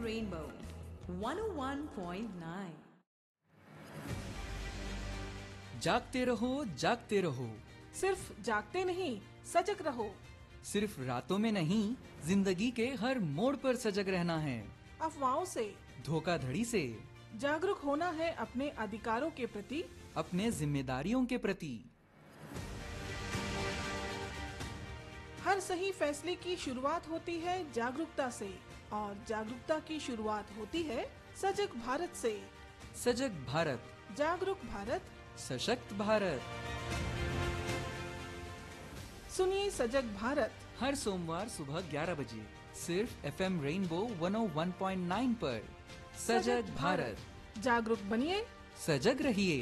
Rainbow 101.9. जागते रहो जागते रहो सिर्फ जागते नहीं सजग रहो सिर्फ रातों में नहीं जिंदगी के हर मोड़ पर सजग रहना है अफवाहों से धोखाधड़ी से जागरूक होना है अपने अधिकारों के प्रति अपने जिम्मेदारियों के प्रति हर सही फैसले की शुरुआत होती है जागरूकता से और जागरूकता की शुरुआत होती है सजग भारत से सजग भारत जागरूक भारत सशक्त भारत सुनिए सजग भारत हर सोमवार सुबह 11 बजे सिर्फ एफएम रेनबो 101.9 पर सजग भारत जागरूक बनिए सजग रहिए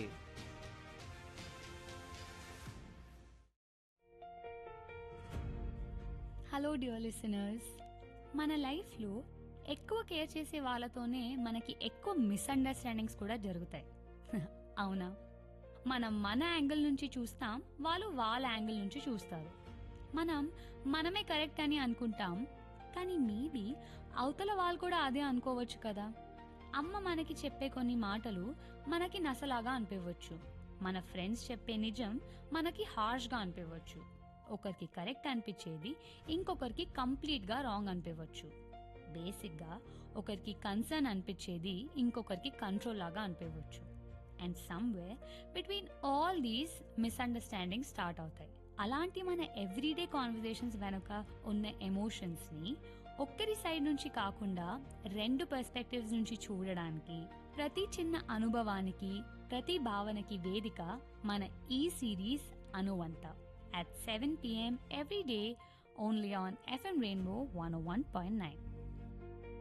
హలో డియర్ లిసనర్స్ మన లైఫ్లో ఎక్కువ కేర్ చేసే వాళ్ళతోనే మనకి ఎక్కువ మిస్అండర్స్టాండింగ్స్ కూడా జరుగుతాయి అవునా మనం మన యాంగిల్ నుంచి చూస్తాం వాళ్ళు వాళ్ళ యాంగిల్ నుంచి చూస్తారు మనం మనమే కరెక్ట్ అని అనుకుంటాం కానీ మేబీ అవతల వాళ్ళు కూడా అదే అనుకోవచ్చు కదా అమ్మ మనకి చెప్పే కొన్ని మాటలు మనకి నసలాగా అనిపించవచ్చు మన ఫ్రెండ్స్ చెప్పే నిజం మనకి హార్ష్గా అనిపించవచ్చు ఒకరికి కరెక్ట్ అనిపించేది ఇంకొకరికి కంప్లీట్గా రాంగ్ అనిపించవచ్చు బేసిక్గా ఒకరికి కన్సర్న్ అనిపించేది ఇంకొకరికి కంట్రోల్ లాగా అనిపించవచ్చు and somewhere between all these misunderstanding start అవుతాయి అలాంటి మన ఎవ్రీడే కాన్వర్జేషన్స్ వెనుక ఉన్న ఎమోషన్స్ని ఒక్కరి సైడ్ నుంచి కాకుండా రెండు పర్స్పెక్టివ్స్ నుంచి చూడడానికి ప్రతి చిన్న అనుభవానికి ప్రతి భావనకి వేదిక మన ఈ సిరీస్ అనువంత at 7 p.m. every day only on FM Rainbow 101.9.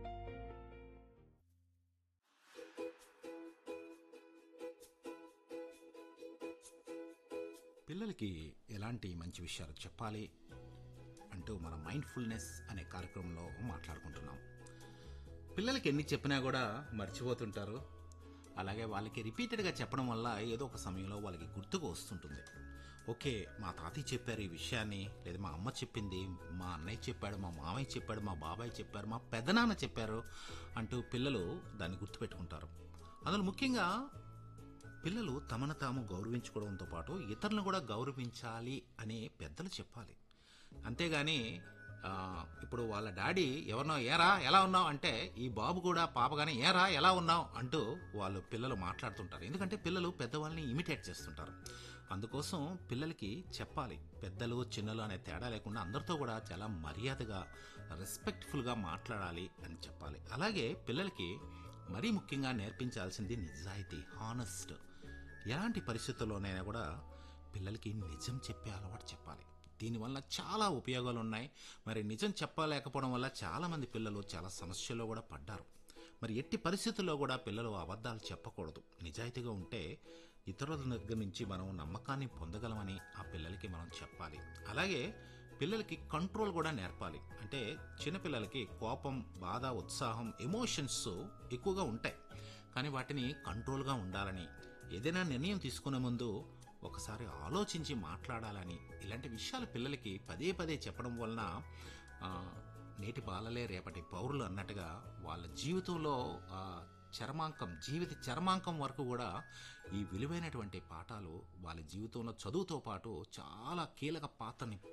పిల్లలకి ఎలాంటి మంచి విషయాలు చెప్పాలి అంటూ మన మైండ్ఫుల్నెస్ అనే కార్యక్రమంలో మాట్లాడుకుంటున్నాం పిల్లలకి ఎన్ని చెప్పినా కూడా మర్చిపోతుంటారు అలాగే వాళ్ళకి రిపీటెడ్గా చెప్పడం వల్ల ఏదో ఒక సమయంలో వాళ్ళకి గుర్తుకు వస్తుంటుంది ఓకే మా తాతయ్య చెప్పారు ఈ విషయాన్ని లేదా మా అమ్మ చెప్పింది మా అన్నయ్య చెప్పాడు మా మామయ్య చెప్పాడు మా బాబాయ్ చెప్పారు మా పెదనాన్న చెప్పారు అంటూ పిల్లలు దాన్ని గుర్తుపెట్టుకుంటారు అందులో ముఖ్యంగా పిల్లలు తమను తాము గౌరవించుకోవడంతో పాటు ఇతరులను కూడా గౌరవించాలి అని పెద్దలు చెప్పాలి అంతేగాని ఆ, ఇప్పుడు వాళ్ళ డాడీ ఎవరినో ఏరా ఎలా ఉన్నావు అంటే ఈ బాబు కూడా పాపగానే ఏరా ఎలా ఉన్నావు అంటూ వాళ్ళు పిల్లలు మాట్లాడుతుంటారు ఎందుకంటే పిల్లలు పెద్దవాళ్ళని ఇమిటేట్ చేస్తుంటారు అందుకోసం పిల్లలకి చెప్పాలి పెద్దలు చిన్నలు అనే తేడా లేకుండా అందరితో కూడా చాలా మర్యాదగా రెస్పెక్ట్ఫుల్గా మాట్లాడాలి అని చెప్పాలి అలాగే పిల్లలకి మరీ ముఖ్యంగా నేర్పించాల్సింది నిజాయితీ హానెస్ట్ ఎలాంటి పరిస్థితుల్లోనైనా కూడా పిల్లలకి నిజం చెప్పే అలవాటు చెప్పాలి దీనివల్ల చాలా ఉపయోగాలు ఉన్నాయి మరి నిజం చెప్పలేకపోవడం వల్ల చాలామంది పిల్లలు చాలా సమస్యల్లో కూడా పడ్డారు మరి ఎట్టి పరిస్థితుల్లో కూడా పిల్లలు అబద్ధాలు చెప్పకూడదు నిజాయితీగా ఉంటే ఇతరుల దగ్గర నుంచి మనం నమ్మకాన్ని పొందగలమని ఆ పిల్లలకి మనం చెప్పాలి అలాగే పిల్లలకి కంట్రోల్ కూడా నేర్పాలి అంటే చిన్నపిల్లలకి కోపం బాధ ఉత్సాహం ఎమోషన్స్ ఎక్కువగా ఉంటాయి కానీ వాటిని కంట్రోల్గా ఉండాలని ఏదైనా నిర్ణయం తీసుకునే ముందు ఒకసారి ఆలోచించి మాట్లాడాలని ఇలాంటి విషయాలు పిల్లలకి పదే పదే చెప్పడం వలన ఆ, నేటి బాలలే రేపటి పౌరులు అన్నట్టుగా వాళ్ళ జీవితంలో ఆ, చరమాంకం జీవిత చరమాంకం వరకు కూడా ఈ విలువైనటువంటి పాఠాలు వాళ్ళ జీవితంలో చదువుతో పాటు చాలా కీలక పాత్రని